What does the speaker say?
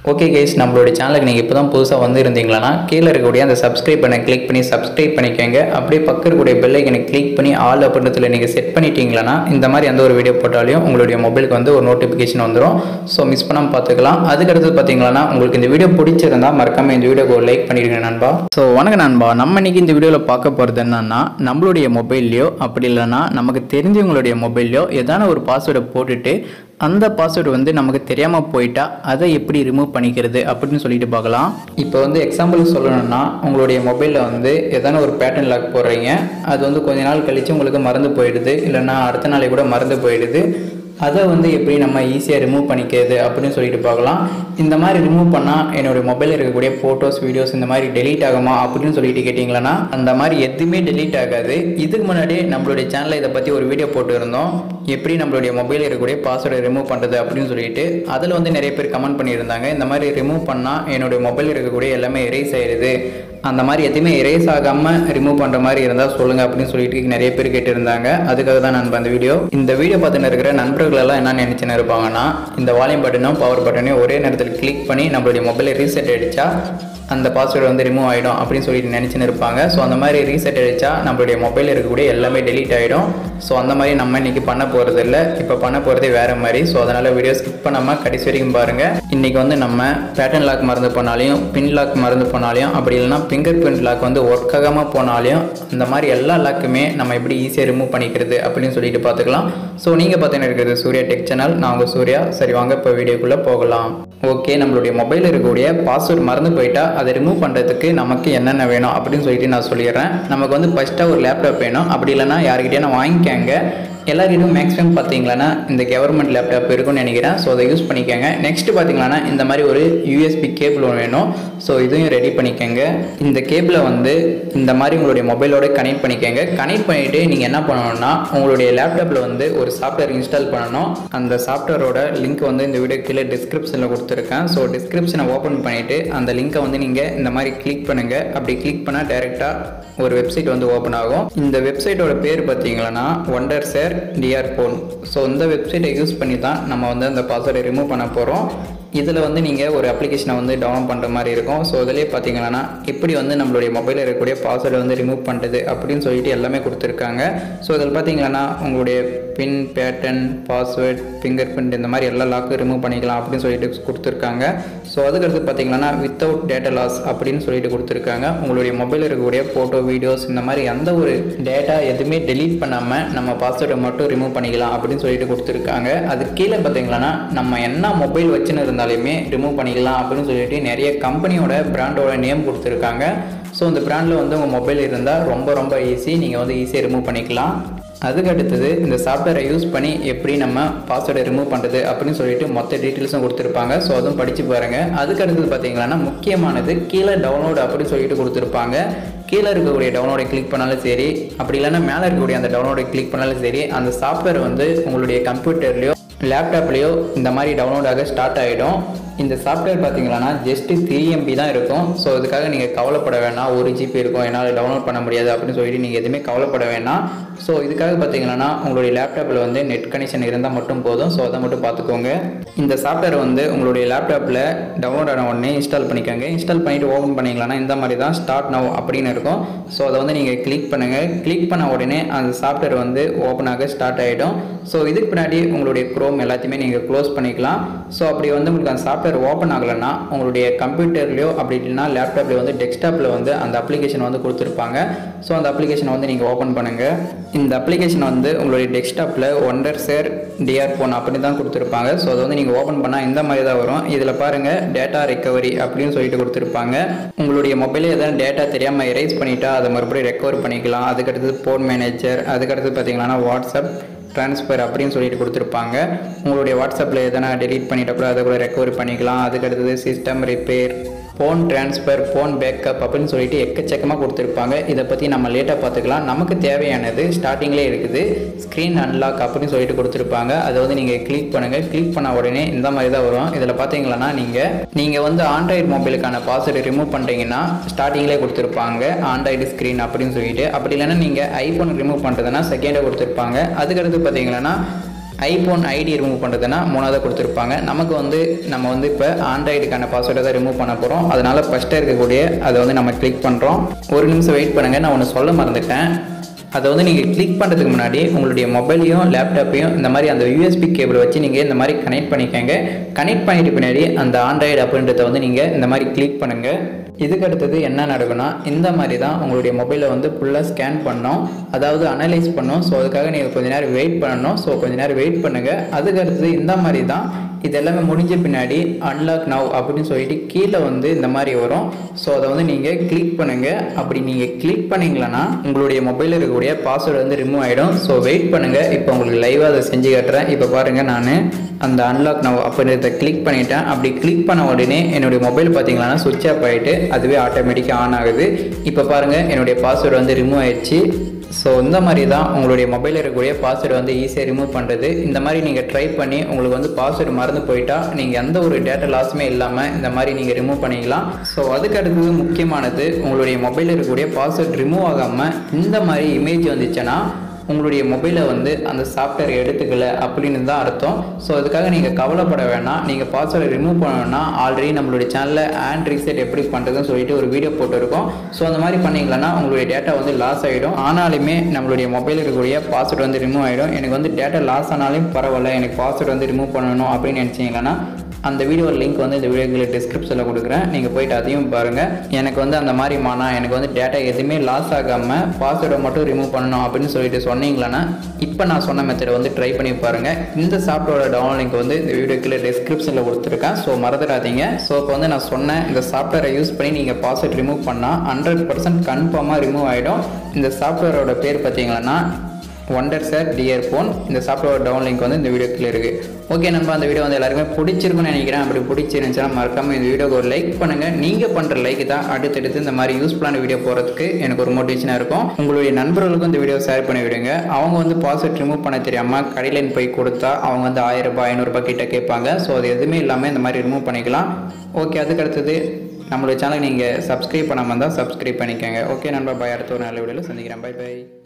okay guys நம்மளுடைய சேனலுக்கு நீங்கள் இப்போ தான் புதுசாக வந்திருந்தீங்களா கீழே இருக்கக்கூடிய அந்த சப்ஸ்கிரைப் பண்ண கிளிக் பண்ணி சப்ஸ்கிரைப் பண்ணிக்கோங்க அப்படியே பக்கம் இருக்கக்கூடிய பெல் ஐக்கனை கிளிக் பண்ணி ஆல் அப்படின்றதுல நீங்கள் செட் பண்ணிட்டீங்களா இந்த மாதிரி எந்த ஒரு வீடியோ போட்டாலையும் உங்களுடைய மொபைலுக்கு வந்து ஒரு நோட்டிஃபிகேஷன் வந்துடும் ஸோ மிஸ் பண்ணாமல் பார்த்துக்கலாம் அதுக்கடுத்து பார்த்தீங்களா உங்களுக்கு இந்த வீடியோ பிடிச்சிருந்தா மறக்காம இந்த வீடியோக்கு ஒரு லைக் பண்ணிடுங்க நண்பா ஸோ வணக்கம் நண்பா நம்ம இன்னைக்கு இந்த வீடியோவில் பார்க்க போகிறது என்னன்னா நம்மளுடைய மொபைல்லையோ அப்படி இல்லைன்னா நமக்கு தெரிஞ்சவங்களுடைய மொபைல்லையோ ஏதான ஒரு பாஸ்வேர்டை போட்டுட்டு அந்த பாஸ்வேர்டு வந்து நமக்கு தெரியாமல் போயிட்டா அதை எப்படி ரிமூவ் பண்ணிக்கிறது அப்படின்னு சொல்லிட்டு பார்க்கலாம் இப்போ வந்து எக்ஸாம்பிள் சொல்லணும்னா உங்களுடைய மொபைலில் வந்து எதனா ஒரு பேட்டர்ன் லாக் போடுறீங்க அது வந்து கொஞ்ச நாள் கழித்து உங்களுக்கு மறந்து போயிடுது இல்லைன்னா அடுத்த நாளே கூட மறந்து போயிடுது அதை வந்து எப்படி நம்ம ஈஸியாக ரிமூவ் பண்ணிக்கிறது அப்படின்னு சொல்லிட்டு பார்க்கலாம் இந்த மாதிரி ரிமூவ் பண்ணால் என்னுடைய மொபைலில் இருக்கக்கூடிய ஃபோட்டோஸ் வீடியோஸ் இந்த மாதிரி டெலீட் ஆகுமா அப்படின்னு சொல்லிட்டு கேட்டிங்களன்னா அந்த மாதிரி எதுவுமே டெலீட் ஆகாது இதுக்கு முன்னாடி நம்மளுடைய சேனலில் இதை பற்றி ஒரு வீடியோ போட்டு இருந்தோம் எப்படி நம்மளுடைய மொபைலில் இருக்கக்கூடிய பாஸ்வேர்டை ரிமூவ் பண்ணுறது அப்படின்னு சொல்லிட்டு அதில் வந்து நிறைய பேர் கமெண்ட் பண்ணியிருந்தாங்க இந்த மாதிரி ரிமூவ் பண்ணால் என்னுடைய மொபைலில் இருக்கக்கூடிய எல்லாமே எரேஸ் ஆயிடுது அந்த மாதிரி எதுவுமே எரேஸ் ஆகாமல் ரிமூவ் பண்ணுற மாதிரி இருந்தால் சொல்லுங்கள் அப்படின்னு சொல்லிட்டு நிறைய பேர் கேட்டிருந்தாங்க அதுக்காக தான் நான் அந்த வீடியோ இந்த வீடியோ பார்த்துன்னு இருக்கிற நண்பர்கள் எல்லாம் என்ன நினச்சின்னு இருப்பாங்கன்னா இந்த வால்யூம் பட்டனும் பவர் பட்டனையும் ஒரே நேரத்தில் கிளிக் பண்ணி நம்மளுடைய மொபைலை ரீசெட் அடித்தா அந்த பாஸ்வேர்டு வந்து ரிமூவ் ஆகிடும் அப்படின்னு சொல்லிட்டு நினச்சின்னு இருப்பாங்க ஸோ அந்த மாதிரி ரீசெட் அடித்தா நம்மளுடைய மொபைலில் இருக்கக்கூடிய எல்லாமே டெலீட் ஆகிடும் ஸோ அந்த மாதிரி நம்ம இன்றைக்கி பண்ண போகிறது இல்லை இப்போ பண்ண போகிறதே வேறு மாதிரி ஸோ அதனால் வீடியோ ஸ்கிப் பண்ணாமல் கடைசி வரைக்கும் பாருங்கள் இன்றைக்கி வந்து நம்ம பேட்டர்ன் லாக் மறந்து போனாலையும் பின் லாக் மறந்து போனாலையும் அப்படி இல்லைனா ஃபிங்கர் பிரிண்ட் லாக் வந்து ஒர்க் ஆகாமல் போனாலையும் இந்த மாதிரி எல்லா லாக்குமே நம்ம எப்படி ஈஸியாக ரிமூவ் பண்ணிக்கிறது அப்படின்னு சொல்லிட்டு பார்த்துக்கலாம் ஸோ நீங்கள் பார்த்தீங்கன்னா இருக்கிறது சூர்யா டெக் சேனல் நான் உங்கள் சூர்யா சரி வாங்க இப்போ வீடியோக்குள்ளே போகலாம் ஓகே நம்மளுடைய மொபைலில் இருக்கக்கூடிய பாஸ்வேர்டு மறந்து போயிட்டா அதை ரிமூவ் பண்ணுறதுக்கு நமக்கு என்னென்ன வேணும் அப்படின்னு சொல்லிட்டு நான் சொல்லிடுறேன் நமக்கு வந்து ஃபஸ்ட்டாக ஒரு லேப்டாப் வேணும் அப்படி இல்லைனா யாருக்கிட்டே நான் வாங்கிக்கங்க எல்லாருக்கிட்டும் மேக்ஸிமம் பார்த்தீங்களன்னா இந்த கவர்மெண்ட் லேப்டாப் இருக்கும்னு நினைக்கிறேன் ஸோ அதை யூஸ் பண்ணிக்கோங்க நெக்ஸ்ட் பார்த்தீங்கன்னா இந்த மாதிரி ஒரு யூஎஸ்பி கேபிள் ஒன்று வேணும் ஸோ இதையும் ரெடி பண்ணிக்கோங்க இந்த கேபிளை வந்து இந்த மாதிரி உங்களுடைய மொபைலோட கனெக்ட் பண்ணிக்கோங்க கனெக்ட் பண்ணிவிட்டு நீங்கள் என்ன பண்ணணும்னா உங்களுடைய லேப்டாப்பில் வந்து ஒரு சாஃப்ட்வேர் இன்ஸ்டால் பண்ணணும் அந்த சாஃப்ட்வேரோட லிங்க் வந்து இந்த வீடியோ கீழே டிஸ்கிரிப்ஷனில் கொடுத்துருக்கேன் ஸோ டிஸ்கிரிப்ஷனை ஓப்பன் பண்ணிவிட்டு அந்த லிங்க்கை வந்து நீங்கள் இந்த மாதிரி கிளிக் பண்ணுங்கள் அப்படி கிளிக் பண்ணால் டேரெக்டாக ஒரு வெப்சைட் வந்து ஓப்பன் ஆகும் இந்த வெப்சைட்டோட பேர் பார்த்தீங்கன்னா Wondershare D R Fone so இந்த வெப்சைட்டை யூஸ் பண்ணி தான் நம்ம வந்து அந்த பாஸ்வேர்டை ரிமூவ் பண்ண போகிறோம் இதில் வந்து நீங்கள் ஒரு அப்ளிகேஷனை வந்து டவுன்லோட் பண்ணுற மாதிரி இருக்கும் ஸோ இதிலே பார்த்தீங்கன்னா எப்படி வந்து நம்மளுடைய மொபைலில் இருக்கக்கூடிய பாஸ்வேர்டை வந்து ரிமூவ் பண்ணுறது அப்படின்னு சொல்லிட்டு எல்லாமே கொடுத்துருக்காங்க ஸோ இதில் பார்த்தீங்கன்னா உங்களுடைய pin pattern password finger print இந்த மாதிரி எல்லா லாக்கும் ரிமூவ் பண்ணிக்கலாம் அப்படின்னு சொல்லிட்டு கொடுத்துருக்காங்க ஸோ அதுக்கடுத்து பார்த்தீங்கன்னா வித்தவுட் டேட்டா லாஸ் அப்படின்னு சொல்லிட்டு கொடுத்துருக்காங்க உங்களுடைய மொபைலில் இருக்கக்கூடிய ஃபோட்டோ வீடியோஸ் இந்த மாதிரி எந்த ஒரு டேட்டா எதுவுமே டெலீட் பண்ணாமல் நம்ம பாஸ்வேர்டை மட்டும் ரிமூவ் பண்ணிக்கலாம் அப்படின்னு சொல்லிட்டு கொடுத்துருக்காங்க அது கீழே பார்த்தீங்கன்னா நம்ம என்ன மொபைல் வச்சுன்னு இருந்தாலுமே ரிமூவ் பண்ணிக்கலாம் அப்படின்னு சொல்லிட்டு நிறைய கம்பெனியோட பிராண்டோட நேம் கொடுத்துருக்காங்க ஸோ இந்த பிராண்டில் வந்து உங்கள் மொபைல் இருந்தால் ரொம்ப ரொம்ப ஈஸி நீங்கள் வந்து ஈஸியாக ரிமூவ் பண்ணிக்கலாம் அதுக்கு அடுத்தது இந்த சாஃப்ட்வேரை யூஸ் பண்ணி எப்படி நம்ம பாஸ்வேர்டை ரிமூவ் பண்ணுறது அப்படின்னு சொல்லிட்டு மொத்த டீட்டெயில்ஸும் கொடுத்துருப்பாங்க ஸோ அதுவும் படித்து பாருங்கள் அதுக்கு அடுத்தது பார்த்தீங்கன்னா முக்கியமானது கீழே டவுன்லோட் அப்படின்னு சொல்லிட்டு கொடுத்துருப்பாங்க கீழே இருக்கக்கூடிய டவுன்லோடை கிளிக் பண்ணாலும் சரி அப்படி இல்லைன்னா மேலே இருக்கக்கூடிய அந்த டவுன்லோடை கிளிக் பண்ணாலும் சரி அந்த சாஃப்ட்வேர் வந்து உங்களுடைய கம்ப்யூட்டர்லேயோ லேப்டாப்லேயோ இந்த மாதிரி டவுன்லோட் ஆக ஸ்டார்ட் ஆகிடும் இந்த சாஃப்ட்வேர் பார்த்தீங்கன்னா ஜஸ்ட்டு த்ரீ எம்பி தான் இருக்கும் ஸோ இதுக்காக நீங்கள் கவலைப்பட வேணாம் ஒரு ஜிபி இருக்கும் என்னால் டவுன்லோட் பண்ண முடியாது அப்படின்னு சொல்லிட்டு நீங்கள் எதுவுமே கவலைப்பட வேணாம் ஸோ இதுக்காக பார்த்தீங்கன்னா உங்களுடைய லேப்டாப்பில் வந்து நெட் கனெக்ஷன் இருந்தால் மட்டும் போதும் ஸோ அதை மட்டும் பார்த்துக்கோங்க இந்த சாஃப்ட்வேர் வந்து உங்களுடைய லேப்டாப்பில் டவுன்லோட் ஆன உடனே இன்ஸ்டால் பண்ணிக்கோங்க இன்ஸ்டால் பண்ணிவிட்டு ஓப்பன் பண்ணிங்களா இந்த மாதிரி தான் ஸ்டார்ட் நவ் அப்படின்னு இருக்கும் ஸோ அதை வந்து நீங்கள் கிளிக் பண்ணுங்கள் கிளிக் பண்ண உடனே அந்த சாஃப்ட்வேர் வந்து ஓப்பன் ஆக ஸ்டார்ட் ஆகிடும் ஸோ இதுக்கு பின்னாடி உங்களுடைய க்ரோம் எல்லாத்தையுமே நீங்கள் க்ளோஸ் பண்ணிக்கலாம் ஸோ அப்படி வந்து உங்களுக்கு அந்த சாஃப்ட்வேர் ஓப்பன் ஆகலைன்னா உங்களுடைய கம்ப்யூட்டர்லையோ அப்படி இல்லைனா லேப்டாப்லேயோ வந்து டெஸ்க்டாப்பில் வந்து அந்த அப்ளிகேஷன் வந்து கொடுத்துருப்பாங்க ஸோ அந்த அப்ளிகேஷனை வந்து நீங்கள் ஓப்பன் பண்ணுங்கள் இந்த அப்ளிகேஷன் வந்து உங்களுடைய டெஸ்க்டாப்பில் ஒண்டர் சேர் டிஆர் ஃபோன் அப்படி தான் கொடுத்துருப்பாங்க ஸோ அதை வந்து நீங்கள் ஓப்பன் பண்ணால் இந்த மாதிரி தான் வரும் இதில் பாருங்கள் டேட்டா ரெக்கவரி அப்படின்னு சொல்லிட்டு கொடுத்துருப்பாங்க உங்களுடைய மொபைலில் எதாவது டேட்டா தெரியாமல் எரேஸ் பண்ணிட்டா அதை மறுபடியும் ரெக்கவர் பண்ணிக்கலாம் அதுக்கடுத்தது ஃபோன் மேனேஜர் அதுக்கடுத்து பார்த்தீங்கன்னா வாட்ஸ்அப் ட்ரான்ஸ்ஃபர் அப்படின்னு சொல்லிட்டு கொடுத்துருப்பாங்க உங்களுடைய வாட்ஸ்அப்பில் எதனா டெலீட் பண்ணிட்ட கூட அதை கூட ரெக்கவர் பண்ணிக்கலாம் அதுக்கடுத்தது system repair phone transfer phone backup அப்படின்னு சொல்லிட்டு எக்கச்சக்கமாக கொடுத்துருப்பாங்க இதை பற்றி நம்ம லேட்டாக பார்த்துக்கலாம் நமக்கு தேவையானது ஸ்டார்டிங்லேயே இருக்குது ஸ்க்ரீன் அன்லாக் அப்படின்னு சொல்லிட்டு கொடுத்துருப்பாங்க அதை வந்து நீங்கள் கிளிக் பண்ணுங்கள் கிளிக் பண்ண உடனே இந்த மாதிரி தான் வரும் இதில் பார்த்தீங்களன்னா நீங்கள் நீங்கள் வந்து ஆண்ட்ராய்டு மொபைலுக்கான பாஸ்வேர்டு ரிமூவ் பண்ணுறீங்கன்னா ஸ்டார்டிங்லேயே கொடுத்துருப்பாங்க ஆண்ட்ராய்டு ஸ்க்ரீன் அப்படின்னு சொல்லிட்டு அப்படி இல்லைன்னா நீங்கள் ஐஃபோன் ரிமூவ் பண்ணுறதுனா செகண்டாக கொடுத்துருப்பாங்க அதுக்கடுத்து பார்த்தீங்கன்னா ஐஃபோன் ஐடி ரிமூவ் பண்ணுறதுனா மூணாவது கொடுத்துருப்பாங்க நமக்கு வந்து நம்ம வந்து இப்போ ஆண்ட்ராய்டுக்கான பாஸ்வேர்டை தான் ரிமூவ் பண்ண போகிறோம் அதனால் ஃபஸ்ட்டாக இருக்கக்கூடிய அதை வந்து நம்ம கிளிக் பண்ணுறோம் ஒரு நிமிஷம் வெயிட் பண்ணுங்கள் நான் ஒன்று சொல்ல மறந்துட்டேன் அதை வந்து நீங்கள் கிளிக் பண்ணுறதுக்கு முன்னாடி உங்களுடைய மொபைலையும் லேப்டாப்பையும் இந்த மாதிரி அந்த யூஎஸ்பி கேபிள் வச்சு நீங்கள் இந்த மாதிரி கனெக்ட் பண்ணிக்கோங்க கனெக்ட் பண்ணிட்டு பின்னாடி அந்த ஆண்ட்ராய்டு அப்படின்றத வந்து நீங்கள் இந்த மாதிரி கிளிக் பண்ணுங்கள் இதுக்கு அடுத்தது என்ன நடக்கும்னா இந்த மாதிரி தான் உங்களுடைய மொபைலை வந்து ஃபுல்லாக ஸ்கேன் பண்ணோம் அதாவது அனலைஸ் பண்ணோம் ஸோ அதுக்காக நீங்கள் கொஞ்ச நேரம் வெயிட் பண்ணணும் ஸோ கொஞ்ச நேரம் வெயிட் பண்ணுங்கள் அதுக்கு அடுத்தது இந்த மாதிரி தான் இது எல்லாமே முடிஞ்ச பின்னாடி அன்லாக் நவ் அப்படின்னு சொல்லிட்டு கீழே வந்து இந்த மாதிரி வரும் ஸோ அதை வந்து நீங்கள் கிளிக் பண்ணுங்கள் அப்படி நீங்கள் கிளிக் பண்ணீங்களன்னா உங்களுடைய மொபைலில் இருக்கக்கூடிய பாஸ்வேர்டு வந்து ரிமூவ் ஆகிடும் ஸோ வெயிட் பண்ணுங்கள் இப்போ உங்களுக்கு லைவாக அதை செஞ்சு காட்டுறேன் இப்போ பாருங்கள் நான் அந்த அன்லாக் நவ் அப்படின்றத கிளிக் பண்ணிட்டேன் அப்படி கிளிக் பண்ண உடனே என்னுடைய மொபைல் பார்த்தீங்கன்னா சுவிட்ச் ஆஃப் ஆகிட்டு அதுவே ஆட்டோமேட்டிக்காக ஆன் ஆகுது இப்போ பாருங்கள் என்னுடைய பாஸ்வேர்டு வந்து ரிமூவ் ஆயிடுச்சு ஸோ இந்த மாதிரி தான் உங்களுடைய மொபைலில் இருக்கக்கூடிய பாஸ்வேர்டு வந்து ஈஸியாக ரிமூவ் பண்ணுறது இந்த மாதிரி நீங்கள் ட்ரை பண்ணி உங்களுக்கு வந்து பாஸ்வேர்டு மறந்து போயிட்டா நீங்கள் எந்த ஒரு டேட்டா லாஸுமே இல்லாமல் இந்த மாதிரி நீங்கள் ரிமூவ் பண்ணிக்கலாம் ஸோ அதுக்கு அடுத்தது முக்கியமானது உங்களுடைய மொபைலில் இருக்கக்கூடிய பாஸ்வேர்டு ரிமூவ் ஆகாமல் இந்த மாதிரி இமேஜ் வந்துச்சுன்னா உங்களுடைய மொபைலை வந்து அந்த சாஃப்ட்வேர் எடுத்துக்கல அப்படின்னு தான் அர்த்தம் ஸோ அதுக்காக நீங்கள் கவலைப்பட வேணாம் நீங்கள் பாஸ்வேர்டை ரிமூவ் பண்ணணும்னா ஆல்ரெடி நம்மளுடைய சேனலில் ஆண்ட் ரீசெட் எப்படி பண்ணுறதுன்னு சொல்லிட்டு ஒரு வீடியோ போட்டிருக்கோம் ஸோ அந்த மாதிரி பண்ணீங்களன்னா உங்களுடைய டேட்டா வந்து லாஸ் ஆகிடும் ஆனாலுமே நம்மளுடைய மொபைலில் இருக்கக்கூடிய பாஸ்வேர்டு வந்து ரிமூவ் ஆகிடும் எனக்கு வந்து டேட்டா லாஸ் ஆனாலும் பரவாயில்ல எனக்கு பாஸ்வேர்டு வந்து ரிமூவ் பண்ணணும் அப்படின்னு நினச்சிங்கன்னா அந்த வீடியோ லிங்க் வந்து இந்த வீடியோக்குள்ள டிஸ்கிரிப்ஷனில் கொடுக்குறேன் நீங்கள் போயிட்டு அதையும் பாருங்கள் எனக்கு வந்து அந்த மாதிரி மானா எனக்கு வந்து டேட்டா எதுவுமே லாஸ் ஆகாமல் பாஸ்வேர்டை மட்டும் ரிமூவ் பண்ணணும் அப்படின்னு சொல்லிட்டு சொன்னீங்களன்னா இப்போ நான் சொன்ன மெத்தடை வந்து ட்ரை பண்ணி பாருங்கள் இந்த சாஃப்ட்வேரோட டவுன்லோட் லிங்க் வந்து இந்த வீடியோக்குள்ள டிஸ்கிரிப்ஷனில் கொடுத்துருக்கேன் ஸோ மறந்துடாதீங்க ஸோ இப்போ வந்து நான் சொன்னேன் இந்த சாஃப்ட்வேரை யூஸ் பண்ணி நீங்கள் பாஸ்வேர்ட் ரிமூவ் பண்ணால் ஹண்ட்ரட் பர்சன்ட் கன்ஃபார்மாக ரிமூவ் ஆகிடும் இந்த சாஃப்ட்வேரோட பேர் பார்த்தீங்கன்னா ஒண்டர் சார் டியர் ஃபோன் இந்த சாஃப்ட்வேர் டவுன் லிங்க் வந்து இந்த வீடியோ கீழே இருக்குது ஓகே நம்ம அந்த வீடியோ வந்து எல்லாருமே பிடிச்சிருக்குன்னு நினைக்கிறேன் அப்படி பிடிச்சிருந்துச்சுன்னா மறக்காமல் இந்த வீடியோக்கு ஒரு லைக் பண்ணுங்கள் நீங்கள் பண்ணுற லைக் தான் அடுத்தடுத்து இந்த மாதிரி யூஸ்ஃபுல்லான வீடியோ போகிறதுக்கு எனக்கு ஒரு மோட்டிவேஷனாக இருக்கும் உங்களுடைய நண்பர்களுக்கும் இந்த வீடியோ ஷேர் பண்ணி விடுங்க அவங்க வந்து பாஸ்வேர்ட் ரிமூவ் பண்ண தெரியாமல் கடையில் போய் கொடுத்தா அவங்க வந்து ஆயிரம் ரூபாய் ஐநூறுரூபா கிட்ட கேட்பாங்க ஸோ அது எதுவுமே இல்லாமல் இந்த மாதிரி ரிமூவ் பண்ணிக்கலாம் ஓகே அதுக்கு அடுத்தது நம்மளோட சேனல் நீங்கள் சப்ஸ்கிரைப் பண்ணாமல் இருந்தால் சப்ஸ்கிரைப் பண்ணிக்கோங்க ஓகே நண்பா பாய் அடுத்த ஒரு நல்ல வீடியோவில் சந்திக்கிறேன் பை பை